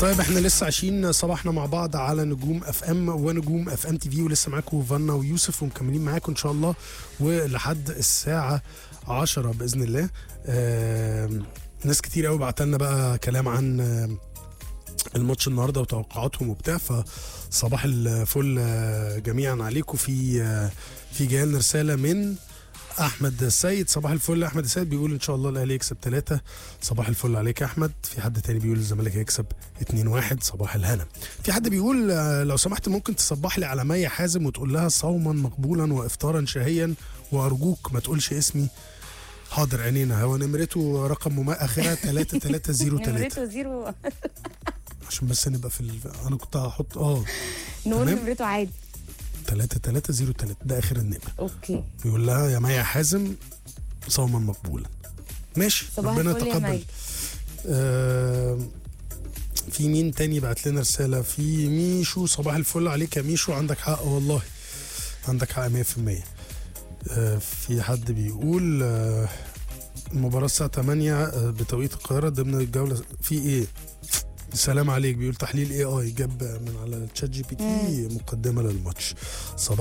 طيب احنا لسه عايشين صباحنا مع بعض على نجوم اف ام ونجوم اف ام تي في ولسه معاكم فانا ويوسف ومكملين معاكم ان شاء الله ولحد الساعه 10 باذن الله آم، ناس كتير قوي بعت لنا بقى كلام عن آم، الماتش النهارده وتوقعاتهم وبتاع فصباح الفل آه، جميعا عليكم في آه، في جايلنا رساله من احمد السيد صباح الفل يا احمد السيد بيقول ان شاء الله الاهلي يكسب ثلاثة صباح الفل عليك يا احمد في حد تاني بيقول الزمالك هيكسب 2-1 صباح الهنا في حد بيقول آه، لو سمحت ممكن تصبح لي على مي حازم وتقول لها صوما مقبولا وافطارا شهيا وارجوك ما تقولش اسمي حاضر عينينا هو نمرته رقم مما اخرها 3303 نمرته زيرو عشان بس نبقى في ال... انا كنت هحط اه نقول تمام. نمرته عادي 3303 ده اخر النمره اوكي بيقول لها يا مي حازم صوما مقبولا ماشي صباح ربنا الفل يا يتقبل مي آه في مين تاني بعت لنا رسالة في ميشو صباح الفل عليك يا ميشو عندك حق والله عندك حق 100% آه في حد بيقول آه المباراة الساعة 8 آه بتوقيت القاهرة ضمن الجولة في ايه؟ سلام عليك بيقول تحليل اي اي جاب من على الشات جي بي تي مقدمة للماتش صباح